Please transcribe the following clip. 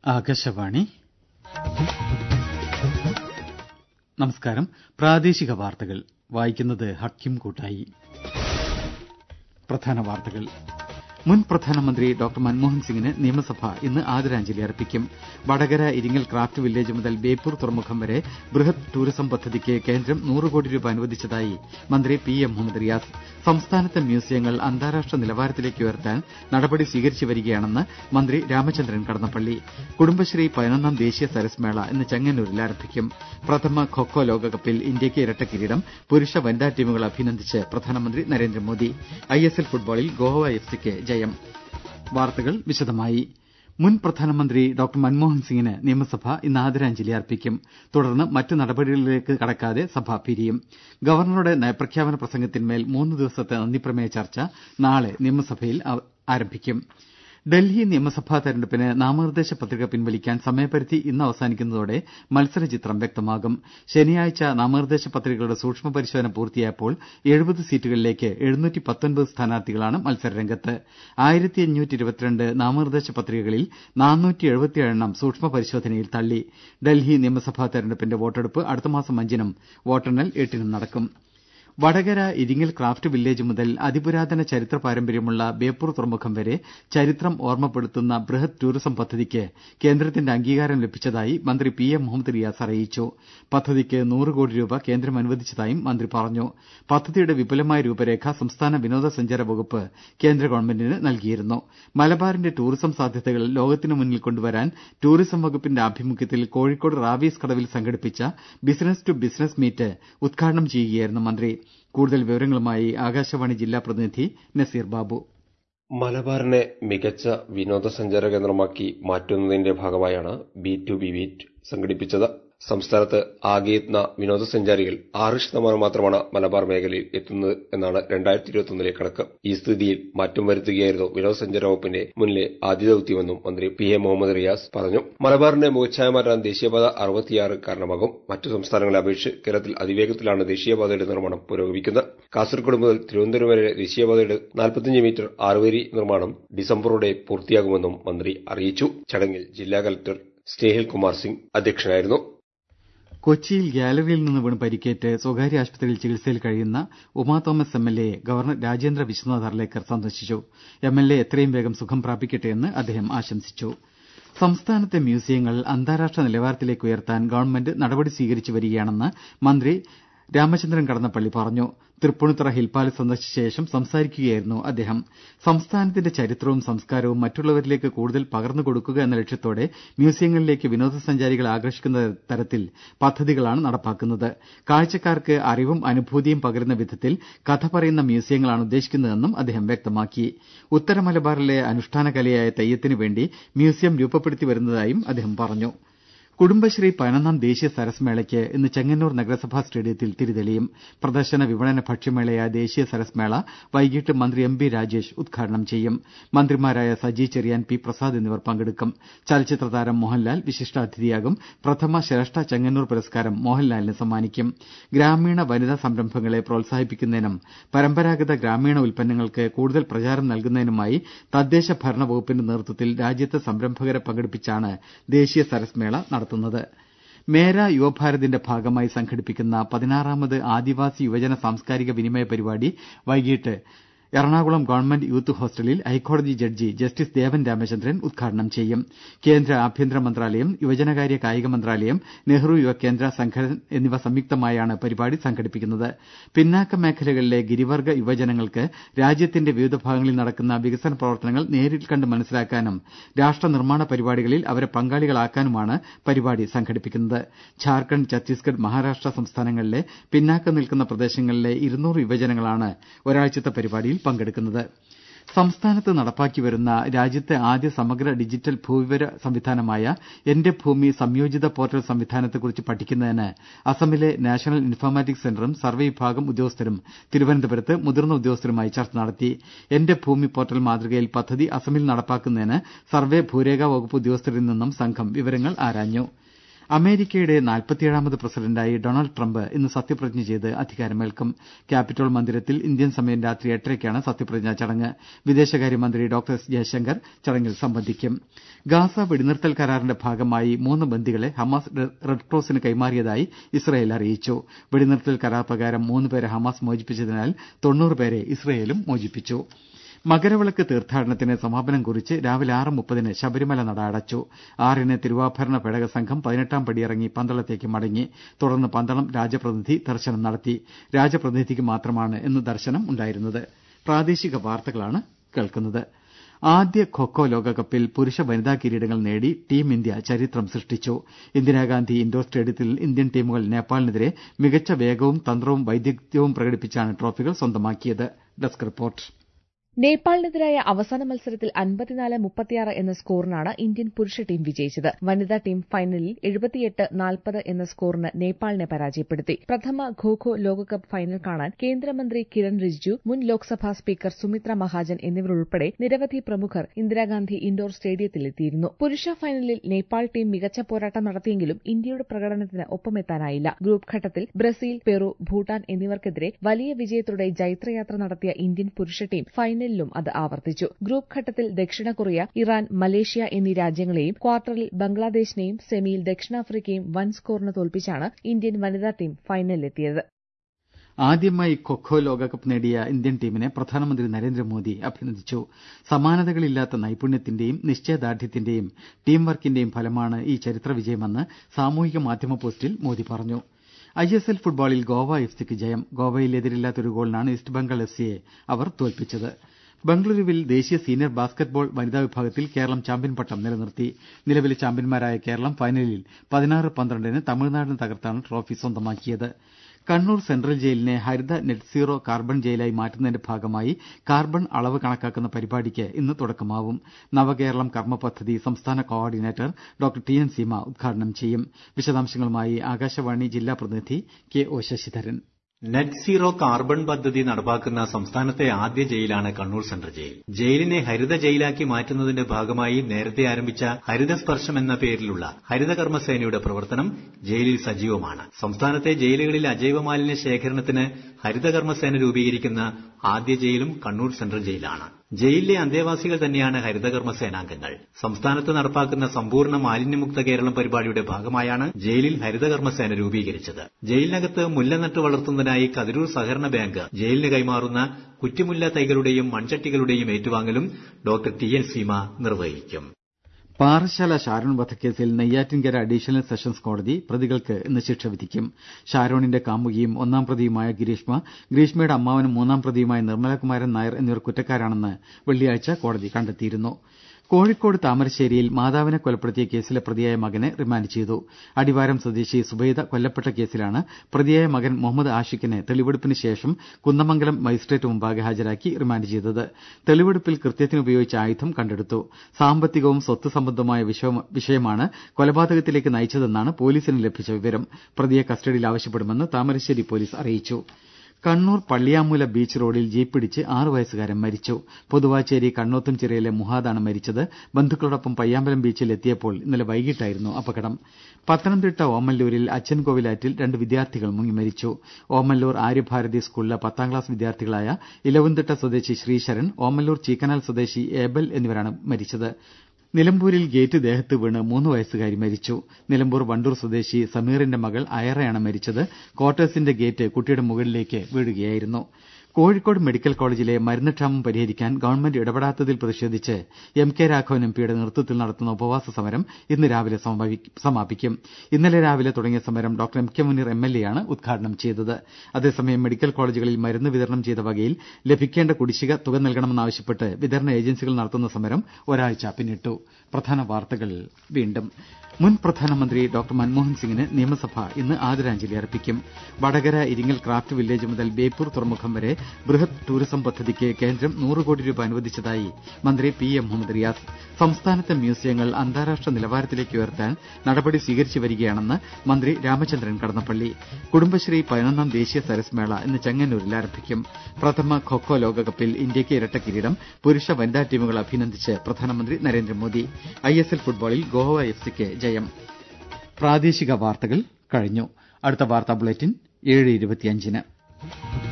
ആകാശവാണി നമസ്കാരം പ്രാദേശിക വാർത്തകൾ വായിക്കുന്നത് ഹക്കിം കൂട്ടായി പ്രധാന വാർത്തകൾ മുൻ പ്രധാനമന്ത്രി ഡോക്ടർ മൻമോഹൻ സിംഗിന് നിയമസഭ ഇന്ന് ആദരാഞ്ജലി അർപ്പിക്കും വടകര ഇരിങ്ങൽ ക്രാഫ്റ്റ് വില്ലേജ് മുതൽ ബേപ്പൂർ തുറമുഖം വരെ ബൃഹത് ടൂറിസം പദ്ധതിക്ക് കേന്ദ്രം നൂറ് കോടി രൂപ അനുവദിച്ചതായി മന്ത്രി പി എം മുഹമ്മദ് റിയാസ് സംസ്ഥാനത്തെ മ്യൂസിയങ്ങൾ അന്താരാഷ്ട്ര നിലവാരത്തിലേക്ക് ഉയർത്താൻ നടപടി സ്വീകരിച്ചു വരികയാണെന്ന് മന്ത്രി രാമചന്ദ്രൻ കടന്നപ്പള്ളി കുടുംബശ്രീ പതിനൊന്നാം ദേശീയ സരസ് മേള ഇന്ന് ചെങ്ങന്നൂരിൽ ആരംഭിക്കും പ്രഥമ ഖൊ ലോകകപ്പിൽ ഇന്ത്യക്ക് ഇരട്ട കിരീടം പുരുഷ വനിതാ ടീമുകളെ അഭിനന്ദിച്ച് പ്രധാനമന്ത്രി നരേന്ദ്രമോദി ഐ എസ് എൽ ഫുട്ബോളിൽ ഗോവ എഫ് സിക്ക് ജയം വാർത്തകൾ വിശദമായി മുൻ പ്രധാനമന്ത്രി ഡോക്ടർ മൻമോഹൻ സിംഗിന് നിയമസഭ ഇന്ന് ആദരാഞ്ജലി അർപ്പിക്കും തുടർന്ന് മറ്റ് നടപടികളിലേക്ക് കടക്കാതെ സഭ പിരിയും ഗവർണറുടെ നയപ്രഖ്യാപന പ്രസംഗത്തിന്മേൽ മൂന്ന് ദിവസത്തെ നന്ദിപ്രമേയ ചർച്ച നാളെ നിയമസഭയിൽ ആരംഭിക്കും ഡൽഹി നിയമസഭാ തെരഞ്ഞെടുപ്പിന് നാമനിർദ്ദേശ പത്രിക പിൻവലിക്കാൻ സമയപരിധി ഇന്ന് അവസാനിക്കുന്നതോടെ മത്സരചിത്രം വ്യക്തമാകും ശനിയാഴ്ച നാമനിർദ്ദേശ പത്രികകളുടെ സൂക്ഷ്മ പരിശോധന പൂർത്തിയായപ്പോൾ എഴുപത് സീറ്റുകളിലേക്ക് സ്ഥാനാർത്ഥികളാണ് മത്സരരംഗത്ത് നാമനിർദ്ദേശ പത്രികകളിൽ എണ്ണം സൂക്ഷ്മ പരിശോധനയിൽ തള്ളി ഡൽഹി നിയമസഭാ തെരഞ്ഞെടുപ്പിന്റെ വോട്ടെടുപ്പ് അടുത്തമാസം അഞ്ചിനും വോട്ടെണ്ണൽ എട്ടിനും നടക്കും വടകര ഇരിങ്ങൽ ക്രാഫ്റ്റ് വില്ലേജ് മുതൽ അതിപുരാതന ചരിത്ര പാരമ്പര്യമുള്ള ബേപ്പൂർ തുറമുഖം വരെ ചരിത്രം ഓർമ്മപ്പെടുത്തുന്ന ബൃഹത് ടൂറിസം പദ്ധതിക്ക് കേന്ദ്രത്തിന്റെ അംഗീകാരം ലഭിച്ചതായി മന്ത്രി പി എം മുഹമ്മദ് റിയാസ് അറിയിച്ചു പദ്ധതിക്ക് നൂറ് കോടി രൂപ കേന്ദ്രം അനുവദിച്ചതായും മന്ത്രി പറഞ്ഞു പദ്ധതിയുടെ വിപുലമായ രൂപരേഖ സംസ്ഥാന വിനോദസഞ്ചാര വകുപ്പ് കേന്ദ്ര ഗവൺമെന്റിന് നൽകിയിരുന്നു മലബാറിന്റെ ടൂറിസം സാധ്യതകൾ ലോകത്തിനു മുന്നിൽ കൊണ്ടുവരാൻ ടൂറിസം വകുപ്പിന്റെ ആഭിമുഖ്യത്തിൽ കോഴിക്കോട് റാവീസ് കടവിൽ സംഘടിപ്പിച്ച ബിസിനസ് ടു ബിസിനസ് മീറ്റ് ഉദ്ഘാടനം ചെയ്യുകയായിരുന്നു മന്ത്രി കൂടുതൽ വിവരങ്ങളുമായി ആകാശവാണി ജില്ലാ പ്രതിനിധി നസീർ ബാബു മലബാറിനെ മികച്ച വിനോദസഞ്ചാര കേന്ദ്രമാക്കി മാറ്റുന്നതിന്റെ ഭാഗമായാണ് ബി ടു ബി മീറ്റ് സംഘടിപ്പിച്ചത് സംസ്ഥാനത്ത് ആകെയെത്തുന്ന വിനോദസഞ്ചാരികൾ ആറ് ശതമാനം മാത്രമാണ് മലബാർ മേഖലയിൽ എത്തുന്നത് എന്നാണ് രണ്ടായിരത്തി ഇരുപത്തിയൊന്നിലെ കണക്ക് ഈ സ്ഥിതിയിൽ മാറ്റം വരുത്തുകയായിരുന്നു വിനോദസഞ്ചാര വകുപ്പിന്റെ മുന്നിലെ ആദ്യ ദൌത്യമെന്നും മന്ത്രി പി എ മുഹമ്മദ് റിയാസ് പറഞ്ഞു മലബാറിന്റെ മുഖച്ഛായ മാറ്റാൻ ദേശീയപാത അറുപത്തിയാറ് കാരണമാകും മറ്റു സംസ്ഥാനങ്ങളെ അപേക്ഷിച്ച് കേരളത്തിൽ അതിവേഗത്തിലാണ് ദേശീയപാതയുടെ നിർമ്മാണം പുരോഗമിക്കുന്നത് കാസർഗോഡ് മുതൽ തിരുവനന്തപുരം വരെ ദേശീയപാതയുടെ നാൽപ്പത്തിയഞ്ച് മീറ്റർ ആറുവരി നിർമ്മാണം ഡിസംബറോടെ പൂർത്തിയാകുമെന്നും മന്ത്രി അറിയിച്ചു ചടങ്ങിൽ ജില്ലാ കലക്ടർ സ്നേഹിൽ കുമാർ സിംഗ് അധ്യക്ഷനായിരുന്നു കൊച്ചിയിൽ ഗ്യാലറിയിൽ നിന്ന് വീണ് പരിക്കേറ്റ് സ്വകാര്യ ആശുപത്രിയിൽ ചികിത്സയിൽ കഴിയുന്ന ഉമാ തോമസ് എം എൽ എയെ ഗവർണർ രാജേന്ദ്ര വിശ്വനാഥ് അർലേക്കർ സന്ദർശിച്ചു എം എൽ എ എത്രയും വേഗം സുഖം പ്രാപിക്കട്ടെയെന്ന് അദ്ദേഹം ആശംസിച്ചു സംസ്ഥാനത്തെ മ്യൂസിയങ്ങൾ അന്താരാഷ്ട്ര നിലവാരത്തിലേക്ക് ഉയർത്താൻ ഗവൺമെന്റ് നടപടി സ്വീകരിച്ചു വരികയാണെന്ന് മന്ത്രി രാമചന്ദ്രൻ കടന്നപ്പള്ളി പറഞ്ഞു തൃപ്പൂണിത്തുറ ഹിൽ പാലസ് സന്ദർശിച്ച ശേഷം സംസാരിക്കുകയായിരുന്നു അദ്ദേഹം സംസ്ഥാനത്തിന്റെ ചരിത്രവും സംസ്കാരവും മറ്റുള്ളവരിലേക്ക് കൂടുതൽ പകർന്നു കൊടുക്കുക എന്ന ലക്ഷ്യത്തോടെ മ്യൂസിയങ്ങളിലേക്ക് വിനോദസഞ്ചാരികളെ ആകർഷിക്കുന്ന തരത്തിൽ പദ്ധതികളാണ് നടപ്പാക്കുന്നത് കാഴ്ചക്കാർക്ക് അറിവും അനുഭൂതിയും പകരുന്ന വിധത്തിൽ കഥ പറയുന്ന മ്യൂസിയങ്ങളാണ് ഉദ്ദേശിക്കുന്നതെന്നും അദ്ദേഹം വ്യക്തമാക്കി ഉത്തര മലബാറിലെ അനുഷ്ഠാന കലയായ തെയ്യത്തിനു വേണ്ടി മ്യൂസിയം രൂപപ്പെടുത്തി വരുന്നതായും അദ്ദേഹം പറഞ്ഞു കുടുംബശ്രീ പതിനൊന്നാം ദേശീയ സരസ് മേളയ്ക്ക് ഇന്ന് ചെങ്ങന്നൂർ നഗരസഭാ സ്റ്റേഡിയത്തിൽ തിരിതെളിയും പ്രദർശന വിപണന ഭക്ഷ്യമേളയായ ദേശീയ സരസ് മേള വൈകിട്ട് മന്ത്രി എം ബി രാജേഷ് ഉദ്ഘാടനം ചെയ്യും മന്ത്രിമാരായ സജി ചെറിയാൻ പി പ്രസാദ് എന്നിവർ പങ്കെടുക്കും ചലച്ചിത്ര താരം മോഹൻലാൽ വിശിഷ്ടാതിഥിയാകും പ്രഥമ ശ്രേഷ്ഠ ചെങ്ങന്നൂർ പുരസ്കാരം മോഹൻലാലിന് സമ്മാനിക്കും ഗ്രാമീണ വനിതാ സംരംഭങ്ങളെ പ്രോത്സാഹിപ്പിക്കുന്നതിനും പരമ്പരാഗത ഗ്രാമീണ ഉൽപ്പന്നങ്ങൾക്ക് കൂടുതൽ പ്രചാരം നൽകുന്നതിനുമായി തദ്ദേശ ഭരണ വകുപ്പിന്റെ നേതൃത്വത്തിൽ രാജ്യത്തെ സംരംഭകരെ പങ്കെടുപ്പിച്ചാണ് ദേശീയ സരസ് മേള നടത്തുന്നത് നടത്തുന്നത് മേര യുവഭാരതിന്റെ ഭാഗമായി സംഘടിപ്പിക്കുന്ന പതിനാറാമത് ആദിവാസി യുവജന സാംസ്കാരിക വിനിമയ പരിപാടി വൈകിട്ട് എറണാകുളം ഗവൺമെന്റ് യൂത്ത് ഹോസ്റ്റലിൽ ഹൈക്കോടതി ജഡ്ജി ജസ്റ്റിസ് ദേവൻ രാമചന്ദ്രൻ ഉദ്ഘാടനം ചെയ്യും കേന്ദ്ര ആഭ്യന്തര മന്ത്രാലയം യുവജനകാര്യ കായിക മന്ത്രാലയം നെഹ്റു യുവകേന്ദ്ര സംഘടന എന്നിവ സംയുക്തമായാണ് പരിപാടി സംഘടിപ്പിക്കുന്നത് പിന്നാക്ക മേഖലകളിലെ ഗിരിവർഗ യുവജനങ്ങൾക്ക് രാജ്യത്തിന്റെ വിവിധ ഭാഗങ്ങളിൽ നടക്കുന്ന വികസന പ്രവർത്തനങ്ങൾ നേരിൽ കണ്ട് മനസ്സിലാക്കാനും രാഷ്ട്ര നിർമ്മാണ പരിപാടികളിൽ അവരെ പങ്കാളികളാക്കാനുമാണ് പരിപാടി സംഘടിപ്പിക്കുന്നത് ഝാർഖണ്ഡ് ഛത്തീസ്ഗഡ് മഹാരാഷ്ട്ര സംസ്ഥാനങ്ങളിലെ പിന്നാക്കം നിൽക്കുന്ന പ്രദേശങ്ങളിലെ ഇരുന്നൂറ് യുവജനങ്ങളാണ് ഒരാഴ്ചത്തെ പരിപാടിയിൽ പങ്കെടുക്കുന്നത് സംസ്ഥാനത്ത് നടപ്പാക്കി വരുന്ന രാജ്യത്തെ ആദ്യ സമഗ്ര ഡിജിറ്റൽ ഭൂവിവര സംവിധാനമായ എന്റെ ഭൂമി സംയോജിത പോർട്ടൽ സംവിധാനത്തെക്കുറിച്ച് പഠിക്കുന്നതിന് അസമിലെ നാഷണൽ ഇൻഫോർമാറ്റിക്സ് സെന്ററും സർവേ വിഭാഗം ഉദ്യോഗസ്ഥരും തിരുവനന്തപുരത്ത് മുതിർന്ന ഉദ്യോഗസ്ഥരുമായി ചർച്ച നടത്തി എന്റെ ഭൂമി പോർട്ടൽ മാതൃകയിൽ പദ്ധതി അസമിൽ നടപ്പാക്കുന്നതിന് സർവേ ഭൂരേഖ വകുപ്പ് ഉദ്യോഗസ്ഥരിൽ നിന്നും സംഘം വിവരങ്ങൾ ആരാഞ്ഞു അമേരിക്കയുടെ നാൽപ്പത്തിയേഴാമത് പ്രസിഡന്റായി ഡൊണാൾഡ് ട്രംപ് ഇന്ന് സത്യപ്രതിജ്ഞ ചെയ്ത് അധികാരമേൽക്കും ക്യാപിറ്റോൾ മന്ദിരത്തിൽ ഇന്ത്യൻ സമയം രാത്രി എട്ടരയ്ക്കാണ് സത്യപ്രതിജ്ഞാ ചടങ്ങ് വിദേശകാര്യമന്ത്രി ഡോക്ടർ എസ് ജയശങ്കർ ചടങ്ങിൽ സംബന്ധിക്കും ഗാസ വെടിനിർത്തൽ കരാറിന്റെ ഭാഗമായി മൂന്ന് ബന്ദികളെ ഹമാസ് റെഡ് ക്രോസിന് കൈമാറിയതായി ഇസ്രയേൽ അറിയിച്ചു വെടിനിർത്തൽ കരാർ പ്രകാരം മൂന്നുപേരെ ഹമാസ് മോചിപ്പിച്ചതിനാൽ തൊണ്ണൂറ് പേരെ ഇസ്രയേലും മോചിപ്പിച്ചു മകരവിളക്ക് തീർത്ഥാടനത്തിന് സമാപനം കുറിച്ച് രാവിലെ ആറ് മുപ്പതിന് ശബരിമല നട അടച്ചു ആറിന് തിരുവാഭരണ പേടക സംഘം പതിനെട്ടാം പടിയിറങ്ങി പന്തളത്തേക്ക് മടങ്ങി തുടർന്ന് പന്തളം രാജപ്രതിനിധി ദർശനം നടത്തി രാജപ്രതിനിധിക്ക് മാത്രമാണ് ഇന്ന് ദർശനം ഉണ്ടായിരുന്നത് പ്രാദേശിക വാർത്തകളാണ് കേൾക്കുന്നത് ആദ്യ ഖൊഖൊ ലോകകപ്പിൽ പുരുഷ വനിതാ കിരീടങ്ങൾ നേടി ടീം ഇന്ത്യ ചരിത്രം സൃഷ്ടിച്ചു ഇന്ദിരാഗാന്ധി ഇൻഡോർ സ്റ്റേഡിയത്തിൽ ഇന്ത്യൻ ടീമുകൾ നേപ്പാളിനെതിരെ മികച്ച വേഗവും തന്ത്രവും വൈദഗ്ധ്യവും പ്രകടിപ്പിച്ചാണ് ട്രോഫികൾ സ്വന്തമാക്കിയത് ഡെസ്ക് റിപ്പോർട്ട് നേപ്പാളിനെതിരായ അവസാന മത്സരത്തിൽ അൻപത്തിനാല് മുപ്പത്തിയാറ് എന്ന സ്കോറിനാണ് ഇന്ത്യൻ പുരുഷ ടീം വിജയിച്ചത് വനിതാ ടീം ഫൈനലിൽ എഴുപത്തിയെട്ട് നാൽപ്പത് എന്ന സ്കോറിന് നേപ്പാളിനെ പരാജയപ്പെടുത്തി പ്രഥമ ഖോഖോ ലോകകപ്പ് ഫൈനൽ കാണാൻ കേന്ദ്രമന്ത്രി കിരൺ റിജിജു മുൻ ലോക്സഭാ സ്പീക്കർ സുമിത്ര മഹാജൻ എന്നിവരുൾപ്പെടെ നിരവധി പ്രമുഖർ ഇന്ദിരാഗാന്ധി ഇൻഡോർ സ്റ്റേഡിയത്തിലെത്തിയിരുന്നു പുരുഷ ഫൈനലിൽ നേപ്പാൾ ടീം മികച്ച പോരാട്ടം നടത്തിയെങ്കിലും ഇന്ത്യയുടെ പ്രകടനത്തിന് ഒപ്പമെത്താനായില്ല ഗ്രൂപ്പ് ഘട്ടത്തിൽ ബ്രസീൽ പെറു ഭൂട്ടാൻ എന്നിവർക്കെതിരെ വലിയ വിജയത്തോടെ ജൈത്രയാത്ര നടത്തിയ ഇന്ത്യൻ പുരുഷ ടീം ഫൈനൽ ഫൈനലിലും അത് ആവർത്തിച്ചു ഗ്രൂപ്പ് ഘട്ടത്തിൽ ദക്ഷിണ കൊറിയ ഇറാൻ മലേഷ്യ എന്നീ രാജ്യങ്ങളെയും ക്വാർട്ടറിൽ ബംഗ്ലാദേശിനെയും സെമിയിൽ ദക്ഷിണാഫ്രിക്കയും വൻ സ്കോറിന് തോൽപ്പിച്ചാണ് ഇന്ത്യൻ വനിതാ ടീം ഫൈനലിലെത്തിയത് ആദ്യമായി ഖൊഖൊ ലോകകപ്പ് നേടിയ ഇന്ത്യൻ ടീമിനെ പ്രധാനമന്ത്രി നരേന്ദ്രമോദി അഭിനന്ദിച്ചു സമാനതകളില്ലാത്ത നൈപുണ്യത്തിന്റെയും നിശ്ചയദാർഢ്യത്തിന്റെയും ടീം വർക്കിന്റെയും ഫലമാണ് ഈ ചരിത്ര വിജയമെന്ന് സാമൂഹിക മാധ്യമ പോസ്റ്റിൽ മോദി പറഞ്ഞു ഐ എസ് എൽ ഫുട്ബോളിൽ ഗോവ എഫ് സിക്ക് ജയം ഗോവയിൽ എതിരില്ലാത്ത ഒരു ഗോളിനാണ് ഈസ്റ്റ് ബംഗാൾ എഫ് സിയെ അവർ തോൽപ്പിച്ചത് ബംഗളൂരുവിൽ ദേശീയ സീനിയർ ബാസ്ക്കറ്റ്ബോൾ വനിതാ വിഭാഗത്തിൽ കേരളം ചാമ്പ്യൻ പട്ടം നിലനിർത്തി നിലവിലെ ചാമ്പ്യന്മാരായ കേരളം ഫൈനലിൽ പതിനാറ് പന്ത്രണ്ടിന് തമിഴ്നാടിനെ തകർത്താണ് ട്രോഫി സ്വന്തമാക്കിയത് കണ്ണൂർ സെൻട്രൽ ജയിലിനെ ഹരിത നെറ്റ് സീറോ കാർബൺ ജയിലായി മാറ്റുന്നതിന്റെ ഭാഗമായി കാർബൺ അളവ് കണക്കാക്കുന്ന പരിപാടിക്ക് ഇന്ന് തുടക്കമാവും നവകേരളം കർമ്മ പദ്ധതി സംസ്ഥാന coordinator doctor T N Seema ഉദ്ഘാടനം ചെയ്യും വിശദാംശങ്ങളുമായി ആകാശവാണി ജില്ലാ പ്രതിനിധി K O Sasidharan net zero carbon പദ്ധതി നടപ്പാക്കുന്ന സംസ്ഥാനത്തെ ആദ്യ ജയിലാണ് കണ്ണൂർ സെൻട്രൽ ജയിൽ ജയിലിനെ ഹരിത ജയിലാക്കി മാറ്റുന്നതിന്റെ ഭാഗമായി നേരത്തെ ആരംഭിച്ച ഹരിത സ്പർശം എന്ന പേരിലുള്ള ഹരിതകർമ്മസേനയുടെ പ്രവർത്തനം ജയിലിൽ സജീവമാണ് സംസ്ഥാനത്തെ ജയിലുകളിൽ അജൈവ മാലിന്യ ശേഖരണത്തിന് ഹരിതകർമ്മസേന രൂപീകരിക്കുന്ന ആദ്യ ജയിലും കണ്ണൂർ സെൻട്രൽ ജയിലാണ് ജയിലിലെ അന്തേവാസികൾ തന്നെയാണ് ഹരിതകർമ്മ സേനാംഗങ്ങൾ സംസ്ഥാനത്ത് നടപ്പാക്കുന്ന സമ്പൂർണ്ണ മാലിന്യമുക്ത കേരളം പരിപാടിയുടെ ഭാഗമായാണ് ജയിലിൽ ഹരിതകർമ്മ സേന രൂപീകരിച്ചത് ജയിലിനകത്ത് മുല്ല നട്ടു വളർത്തുന്നതിനായി കതിരൂർ സഹകരണ ബാങ്ക് ജയിലിന് കൈമാറുന്ന കുറ്റിമുല്ല തൈകളുടെയും മൺചട്ടികളുടെയും ഏറ്റുവാങ്ങലും ഡോക്ടർ ടി എൻ സീമ നിർവഹിക്കും പാറശാല ഷാരോൺ വധക്കേസിൽ നെയ്യാറ്റിൻകര അഡീഷണൽ സെഷൻസ് കോടതി പ്രതികൾക്ക് ഇന്ന് ശിക്ഷ വിധിക്കും ഷാരോണിന്റെ കാമുകിയും ഒന്നാം പ്രതിയുമായ ഗിരീഷ്മ ഗ്രീഷ്മയുടെ അമ്മാവനും മൂന്നാം പ്രതിയുമായ നിർമ്മലകുമാരൻ നായർ എന്നിവർ കുറ്റക്കാരാണെന്ന് വെള്ളിയാഴ്ച കോടതി കണ്ടെത്തിയിരുന്നു കോഴിക്കോട് താമരശ്ശേരിയിൽ മാതാവിനെ കൊലപ്പെടുത്തിയ കേസിലെ പ്രതിയായ മകനെ റിമാൻഡ് ചെയ്തു അടിവാരം സ്വദേശി സുബൈദ കൊല്ലപ്പെട്ട കേസിലാണ് പ്രതിയായ മകൻ മുഹമ്മദ് ആഷിഖിനെ തെളിവെടുപ്പിന് ശേഷം കുന്നമംഗലം മജിസ്ട്രേറ്റ് മുമ്പാകെ ഹാജരാക്കി റിമാൻഡ് ചെയ്തത് തെളിവെടുപ്പിൽ കൃത്യത്തിന് ഉപയോഗിച്ച ആയുധം കണ്ടെടുത്തു സാമ്പത്തികവും സ്വത്ത് സംബന്ധമായ വിഷയമാണ് കൊലപാതകത്തിലേക്ക് നയിച്ചതെന്നാണ് പോലീസിന് ലഭിച്ച വിവരം പ്രതിയെ കസ്റ്റഡിയിൽ ആവശ്യപ്പെടുമെന്ന് താമരശ്ശേരി പോലീസ് അറിയിച്ചു കണ്ണൂർ പള്ളിയാമൂല ബീച്ച് റോഡിൽ ജീപ്പിടിച്ച് ആറു വയസ്സുകാരൻ മരിച്ചു പൊതുവാച്ചേരി കണ്ണോത്തുംചിറയിലെ മുഹാദാണ് മരിച്ചത് ബന്ധുക്കളോടൊപ്പം പയ്യാമ്പലം ബീച്ചിൽ എത്തിയപ്പോൾ ഇന്നലെ വൈകിട്ടായിരുന്നു അപകടം പത്തനംതിട്ട ഓമല്ലൂരിൽ അച്ഛൻകോവിലാറ്റിൽ രണ്ട് വിദ്യാർത്ഥികൾ മുങ്ങി മരിച്ചു ഓമല്ലൂർ ആര്യഭാരതി സ്കൂളിലെ പത്താം ക്ലാസ് വിദ്യാർത്ഥികളായ ഇലവുംതിട്ട സ്വദേശി ശ്രീശരൺ ഓമല്ലൂർ ചീക്കനാൽ സ്വദേശി ഏബൽ എന്നിവരാണ് മരിച്ചത് നിലമ്പൂരിൽ ഗേറ്റ് ദേഹത്ത് വീണ് മൂന്ന് വയസ്സുകാരി മരിച്ചു നിലമ്പൂർ വണ്ടൂർ സ്വദേശി സമീറിന്റെ മകൾ അയറയാണ് മരിച്ചത് ക്വാർട്ടേഴ്സിന്റെ ഗേറ്റ് കുട്ടിയുടെ മുകളിലേക്ക് വീഴുകയായിരുന്നു കോഴിക്കോട് മെഡിക്കൽ കോളേജിലെ മരുന്ന് ക്ഷാമം പരിഹരിക്കാൻ ഗവൺമെന്റ് ഇടപെടാത്തതിൽ പ്രതിഷേധിച്ച് എം കെ രാഘവൻ എം പിയുടെ നേതൃത്വത്തിൽ നടത്തുന്ന ഉപവാസ സമരം ഇന്ന് രാവിലെ സമാപിക്കും ഇന്നലെ രാവിലെ തുടങ്ങിയ സമരം doctor M K Muneer M L എയാണ് ഉദ്ഘാടനം ചെയ്തത് അതേസമയം മെഡിക്കൽ കോളേജുകളിൽ മരുന്ന് വിതരണം ചെയ്ത വകയിൽ ലഭിക്കേണ്ട കുടിശ്ശിക തുക നൽകണമെന്നാവശ്യപ്പെട്ട് വിതരണ ഏജൻസികൾ നടത്തുന്ന സമരം ഒരാഴ്ച പിന്നിട്ടു പ്രധാന വാർത്തകൾ വീണ്ടും മുൻ പ്രധാനമന്ത്രി ഡോക്ടർ മൻമോഹൻ സിംഗിന് നിയമസഭ ഇന്ന് ആദരാഞ്ജലി അർപ്പിക്കും വടകര ഇരിങ്ങൽ ക്രാഫ്റ്റ് വില്ലേജ് മുതൽ ബേപ്പൂർ തുറമുഖം വരെ ബൃഹത് ടൂറിസം പദ്ധതിക്ക് കേന്ദ്രം നൂറ് കോടി രൂപ അനുവദിച്ചതായി മന്ത്രി പി എം മുഹമ്മദ് റിയാസ് സംസ്ഥാനത്തെ മ്യൂസിയങ്ങൾ അന്താരാഷ്ട്ര നിലവാരത്തിലേക്ക് ഉയർത്താൻ നടപടി സ്വീകരിച്ചു വരികയാണെന്ന് മന്ത്രി രാമചന്ദ്രൻ കടന്നപ്പള്ളി കുടുംബശ്രീ പതിനൊന്നാം ദേശീയ സരസ് മേള ഇന്ന് ചെങ്ങന്നൂരിൽ ആരംഭിക്കും പ്രഥമ ഖൊഖൊ ലോകകപ്പിൽ ഇന്ത്യയ്ക്ക് ഇരട്ട കിരീടം പുരുഷ വനിതാ ടീമുകൾ അഭിനന്ദിച്ച് പ്രധാനമന്ത്രി നരേന്ദ്രമോദി ഐ എസ് എൽ ഫുട്ബോളിൽ ഗോവ എഫ് സിക്ക് ജയം പ്രാദേശിക വാർത്തകൾ കഴിഞ്ഞു അടുത്ത വാർത്താ ബുള്ളറ്റിൻ ഏഴ് ഇരുപത്തിയഞ്ചിന്